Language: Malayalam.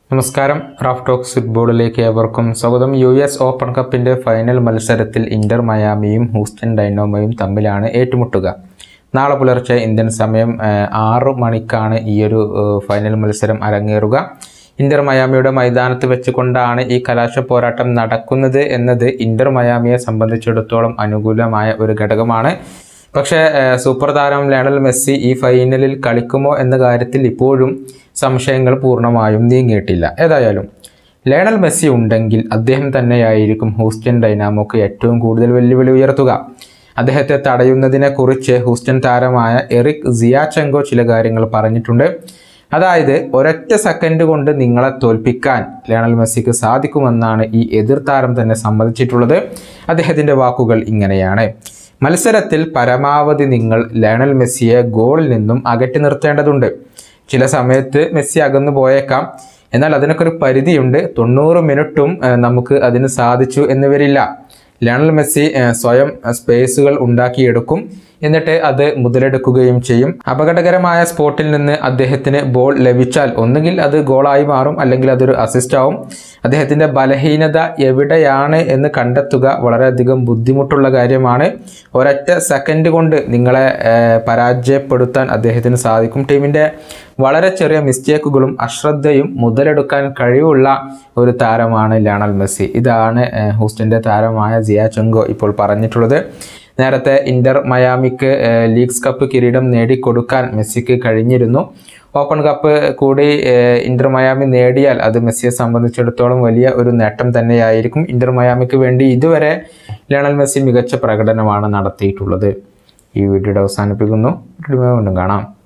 നമസ്കാരം റാഫ് ടോക്സ് ഫുട്ബോളിലേക്ക് ഏവർക്കും സ്വാഗതം യു എസ് ഓപ്പൺ കപ്പിന്റെ ഫൈനൽ മത്സരത്തിൽ ഇന്റർ മയാമിയും ഹൂസ്റ്റൺ ഡൈനോമയും തമ്മിലാണ് ഏറ്റുമുട്ടുക നാളെ പുലർച്ചെ ഇന്ത്യൻ സമയം ഏഹ്, ആറ് മണിക്കാണ് ഈ ഒരു ഏഹ്, ഫൈനൽ മത്സരം അരങ്ങേറുക ഇന്റർ മയാമിയുടെ മൈതാനത്ത് വെച്ചുകൊണ്ടാണ് ഈ കലാശ പോരാട്ടം നടക്കുന്നത് എന്നത് ഇന്റർ മയാമിയെ സംബന്ധിച്ചിടത്തോളം അനുകൂലമായ ഒരു ഘടകമാണ് പക്ഷേ ഏഹ്, സൂപ്പർ താരം ലയണൽ മെസ്സി ഈ ഫൈനലിൽ കളിക്കുമോ എന്ന കാര്യത്തിൽ ഇപ്പോഴും സംശയങ്ങൾ പൂർണ്ണമായും നീങ്ങിയിട്ടില്ല ഏതായാലും ലയണൽ മെസ്സി ഉണ്ടെങ്കിൽ അദ്ദേഹം തന്നെയായിരിക്കും ഹൂസ്റ്റൺ ഡൈനാമോക്ക് ഏറ്റവും കൂടുതൽ വെല്ലുവിളി ഉയർത്തുക അദ്ദേഹത്തെ തടയുന്നതിനെ കുറിച്ച് ഹൂസ്റ്റൺ താരമായ എറിക് സിയാചെങ്കോ ചില കാര്യങ്ങൾ പറഞ്ഞിട്ടുണ്ട് അതായത് ഒരൊറ്റ സെക്കൻഡ് കൊണ്ട് നിങ്ങളെ തോൽപ്പിക്കാൻ ലയണൽ മെസ്സിക്ക് സാധിക്കുമെന്നാണ് ഈ എതിർ താരം തന്നെ സമ്മതിച്ചിട്ടുള്ളത് അദ്ദേഹത്തിൻ്റെ വാക്കുകൾ ഇങ്ങനെയാണ് മത്സരത്തിൽ പരമാവധി നിങ്ങൾ ലയണൽ മെസ്സിയെ ഗോളിൽ നിന്നും അകറ്റി നിർത്തേണ്ടതുണ്ട് ചില സമയത്ത് മെസ്സി അകന്നു പോയേക്കാം എന്നാൽ അതിനൊക്കെ ഒരു പരിധിയുണ്ട് തൊണ്ണൂറ് മിനിറ്റും ഏഹ്, നമുക്ക് അതിന് സാധിച്ചു എന്ന് വരില്ല ലയണൽ മെസ്സി ഏഹ്, സ്വയം സ്പേസുകൾ ഉണ്ടാക്കിയെടുക്കും എന്നിട്ട് അത് മുതലെടുക്കുകയും ചെയ്യും അപകടകരമായ സ്പോട്ടിൽ നിന്ന് അദ്ദേഹത്തിന് ബോൾ ലഭിച്ചാൽ ഒന്നുകിൽ അത് ഗോളായി മാറും അല്ലെങ്കിൽ അതൊരു അസിസ്റ്റ് ആവും അദ്ദേഹത്തിൻ്റെ ബലഹീനത എവിടെയാണ് എന്ന് കണ്ടെത്തുക വളരെയധികം ബുദ്ധിമുട്ടുള്ള കാര്യമാണ് ഒരൊറ്റ സെക്കൻഡ് കൊണ്ട് നിങ്ങളെ ഏഹ്, പരാജയപ്പെടുത്താൻ അദ്ദേഹത്തിന് സാധിക്കും ടീമിൻ്റെ വളരെ ചെറിയ മിസ്റ്റേക്കുകളും അശ്രദ്ധയും മുതലെടുക്കാൻ കഴിവുള്ള ഒരു താരമാണ് ലയണൽ മെസ്സി ഇതാണ് ഏഹ്, ഹൂസ്റ്റൻ്റെ താരമായ സിയ ചെങ്കോ ഇപ്പോൾ പറഞ്ഞിട്ടുള്ളത് നേരത്തെ ഇന്റർ മയാമിക്ക് ഏഹ്, ലീഗ്സ് കപ്പ് കിരീടം നേടിക്കൊടുക്കാൻ മെസ്സിക്ക് കഴിഞ്ഞിരുന്നു ഓപ്പൺ കപ്പ് കൂടി ഏഹ്, ഇന്റർ മയാമി നേടിയാൽ അത് മെസ്സിയെ സംബന്ധിച്ചിടത്തോളം വലിയ ഒരു നേട്ടം തന്നെയായിരിക്കും ഇന്റർ മയാമിക്ക് വേണ്ടി ഇതുവരെ ലയണൽ മെസ്സി മികച്ച പ്രകടനമാണ് നടത്തിയിട്ടുള്ളത് ഈ വീഡിയോയുടെ അവസാനിപ്പിക്കുന്നു വീണ്ടും കാണാം